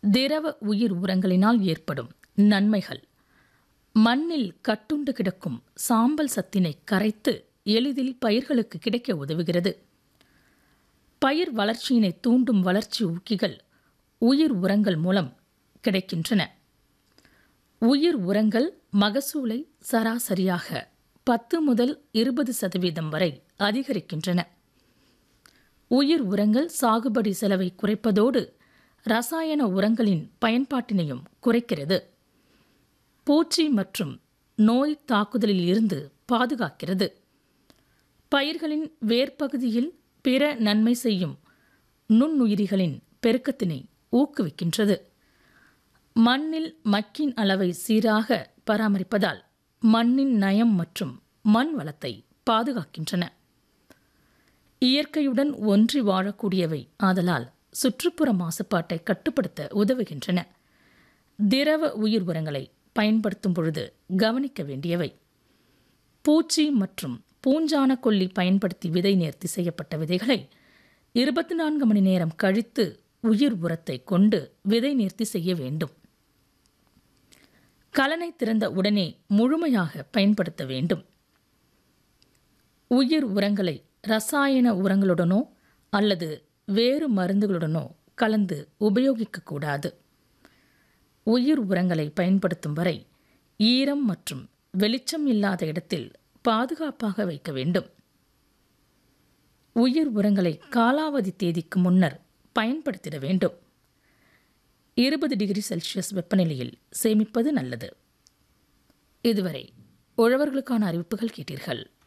திரவ உயிர் உரங்களினால் ஏற்படும் நன்மைகள் மண்ணில் கட்டுண்டு கிடக்கும் சாம்பல் சத்தினை கரைத்து எளிதில் பயிர்களுக்கு கிடைக்க உதவுகிறது பயிர் வளர்ச்சியினை தூண்டும் வளர்ச்சி ஊக்கிகள் உயிர் உரங்கள் மூலம் கிடைக்கின்றன உயிர் உரங்கள் மகசூலை சராசரியாக பத்து முதல் இருபது சதவீதம் வரை அதிகரிக்கின்றன உயிர் உரங்கள் சாகுபடி செலவை குறைப்பதோடு ரசாயன உரங்களின் பயன்பாட்டினையும் குறைக்கிறது பூச்சி மற்றும் நோய் தாக்குதலில் இருந்து பாதுகாக்கிறது பயிர்களின் வேர்ப்பகுதியில் பிற நன்மை செய்யும் நுண்ணுயிரிகளின் பெருக்கத்தினை ஊக்குவிக்கின்றது மண்ணில் மக்கின் அளவை சீராக பராமரிப்பதால் மண்ணின் நயம் மற்றும் மண் வளத்தை பாதுகாக்கின்றன இயற்கையுடன் ஒன்றி வாழக்கூடியவை ஆதலால் சுற்றுப்புற மாசுபாட்டை கட்டுப்படுத்த உதவுகின்றன திரவ உயிர் உரங்களை பயன்படுத்தும் பொழுது கவனிக்க வேண்டியவை பூச்சி மற்றும் பூஞ்சான கொல்லி பயன்படுத்தி விதை நேர்த்தி செய்யப்பட்ட விதைகளை இருபத்தி நான்கு மணி நேரம் கழித்து உயிர் உரத்தை கொண்டு விதை நேர்த்தி செய்ய வேண்டும் கலனை திறந்த உடனே முழுமையாக பயன்படுத்த வேண்டும் உயிர் உரங்களை ரசாயன உரங்களுடனோ அல்லது வேறு மருந்துகளுடனோ கலந்து உபயோகிக்கக்கூடாது உயிர் உரங்களை பயன்படுத்தும் வரை ஈரம் மற்றும் வெளிச்சம் இல்லாத இடத்தில் பாதுகாப்பாக வைக்க வேண்டும் உயிர் உரங்களை காலாவதி தேதிக்கு முன்னர் பயன்படுத்திட வேண்டும் இருபது டிகிரி செல்சியஸ் வெப்பநிலையில் சேமிப்பது நல்லது இதுவரை உழவர்களுக்கான அறிவிப்புகள் கேட்டீர்கள்